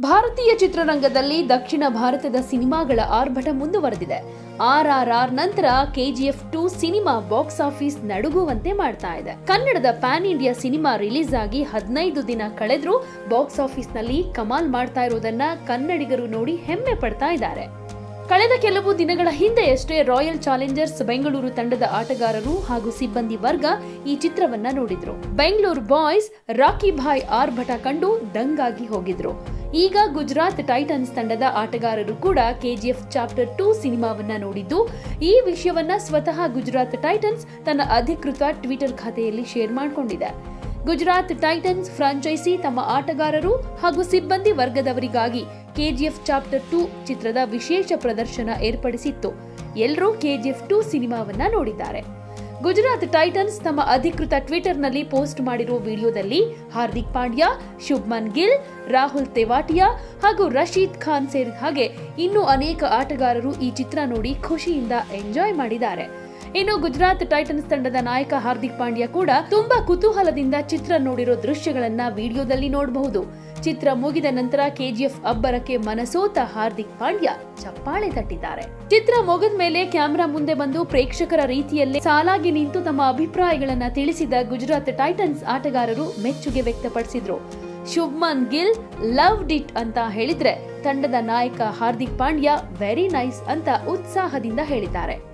ಭಾರತೀಯ ಚಿತ್ರರಂಗದಲ್ಲಿ ದಕ್ಷಿಣ ಭಾರತದ ಸಿನಿಮಾಗಳ ಆರ್ಭಟ ಮುಂದುವರೆದಿದೆ ಆರ್ ಆರ್ ಆರ್ ನಂತರ ಕೆಜಿಎಫ್ ಟು ಸಿನಿಮಾ ಬಾಕ್ಸ್ ಆಫೀಸ್ ನಡುಗುವಂತೆ ಮಾಡ್ತಾ ಇದೆ ಕನ್ನಡದ ಪ್ಯಾನ್ ಇಂಡಿಯಾ ಸಿನಿಮಾ ರಿಲೀಸ್ ಆಗಿ ಹದಿನೈದು ದಿನ ಕಳೆದ್ರೂ ಬಾಕ್ಸ್ ಆಫೀಸ್ನಲ್ಲಿ ಕಮಾಲ್ ಮಾಡ್ತಾ ಇರೋದನ್ನ ಕನ್ನಡಿಗರು ನೋಡಿ ಹೆಮ್ಮೆ ಪಡ್ತಾ ಇದ್ದಾರೆ ಕಳೆದ ಕೆಲವು ದಿನಗಳ ಹಿಂದೆಯಷ್ಟೇ ರಾಯಲ್ ಚಾಲೆಂಜರ್ಸ್ ಬೆಂಗಳೂರು ತಂಡದ ಆಟಗಾರರು ಹಾಗೂ ಸಿಬ್ಬಂದಿ ವರ್ಗ ಈ ಚಿತ್ರವನ್ನ ನೋಡಿದ್ರು ಬೆಂಗಳೂರು ಬಾಯ್ಸ್ ರಾಕಿ ಭಾಯ್ ಆರ್ಭಟ ಕಂಡು ದಂಗಾಗಿ ಹೋಗಿದ್ರು ಈಗ ಗುಜರಾತ್ ಟೈಟನ್ಸ್ ತಂಡದ ಆಟಗಾರರು ಕೂಡ ಕೆಜಿಎಫ್ ಚಾಪ್ಟರ್ ಟೂ ಸಿನಿಮಾವನ್ನ ನೋಡಿದ್ದು ಈ ವಿಷಯವನ್ನ ಸ್ವತಃ ಗುಜರಾತ್ ಟೈಟನ್ಸ್ ತನ್ನ ಅಧಿಕೃತ ಟ್ವಿಟರ್ ಖಾತೆಯಲ್ಲಿ ಶೇರ್ ಮಾಡಿಕೊಂಡಿದೆ ಗುಜರಾತ್ ಟೈಟನ್ಸ್ ಫ್ರಾಂಚೈಸಿ ತಮ್ಮ ಆಟಗಾರರು ಹಾಗೂ ಸಿಬ್ಬಂದಿ ವರ್ಗದವರಿಗಾಗಿ ಕೆಜಿಎಫ್ ಚಾಪ್ಟರ್ ಟೂ ಚಿತ್ರದ ವಿಶೇಷ ಪ್ರದರ್ಶನ ಏರ್ಪಡಿಸಿತ್ತು ಎಲ್ಲರೂ ಕೆಜಿಎಫ್ ಟೂ ಸಿನಿಮಾವನ್ನ ನೋಡಿದ್ದಾರೆ ಗುಜರಾತ್ ಟೈಟನ್ಸ್ ತಮ್ಮ ಅಧಿಕೃತ ಟ್ವಿಟರ್ನಲ್ಲಿ ಪೋಸ್ಟ್ ಮಾಡಿರುವ ವಿಡಿಯೋದಲ್ಲಿ ಹಾರ್ದಿಕ್ ಪಾಂಡ್ಯ ಶುಭ್ಮನ್ ಗಿಲ್ ರಾಹುಲ್ ತೆವಾಟಿಯಾ ಹಾಗೂ ರಶೀದ್ ಖಾನ್ ಸೇರಿದ ಹಾಗೆ ಇನ್ನೂ ಅನೇಕ ಆಟಗಾರರು ಈ ಚಿತ್ರ ನೋಡಿ ಖುಷಿಯಿಂದ ಎಂಜಾಯ್ ಮಾಡಿದ್ದಾರೆ ಇನ್ನು ಗುಜರಾತ್ ಟೈಟನ್ಸ್ ತಂಡದ ನಾಯಕ ಹಾರ್ದಿಕ್ ಪಾಂಡ್ಯ ಕೂಡ ತುಂಬಾ ಕುತೂಹಲದಿಂದ ಚಿತ್ರ ನೋಡಿರೋ ದೃಶ್ಯಗಳನ್ನ ವಿಡಿಯೋದಲ್ಲಿ ನೋಡಬಹುದು ಚಿತ್ರ ಮುಗಿದ ನಂತರ ಕೆಜಿಎಫ್ ಅಬ್ಬರಕ್ಕೆ ಮನಸೋತ ಹಾರ್ದಿಕ್ ಪಾಂಡ್ಯ ಚಪ್ಪಾಳೆ ತಟ್ಟಿದ್ದಾರೆ ಚಿತ್ರ ಮುಗಿದ ಮೇಲೆ ಕ್ಯಾಮೆರಾ ಮುಂದೆ ಬಂದು ಪ್ರೇಕ್ಷಕರ ರೀತಿಯಲ್ಲೇ ಸಾಲಾಗಿ ನಿಂತು ತಮ್ಮ ಅಭಿಪ್ರಾಯಗಳನ್ನ ತಿಳಿಸಿದ ಗುಜರಾತ್ ಟೈಟನ್ಸ್ ಆಟಗಾರರು ಮೆಚ್ಚುಗೆ ವ್ಯಕ್ತಪಡಿಸಿದ್ರು ಶುಭ್ಮನ್ ಗಿಲ್ ಲವ್ ಡಿಟ್ ಅಂತ ಹೇಳಿದ್ರೆ ತಂಡದ ನಾಯಕ ಹಾರ್ದಿಕ್ ಪಾಂಡ್ಯ ವೆರಿ ನೈಸ್ ಅಂತ ಉತ್ಸಾಹದಿಂದ ಹೇಳಿದ್ದಾರೆ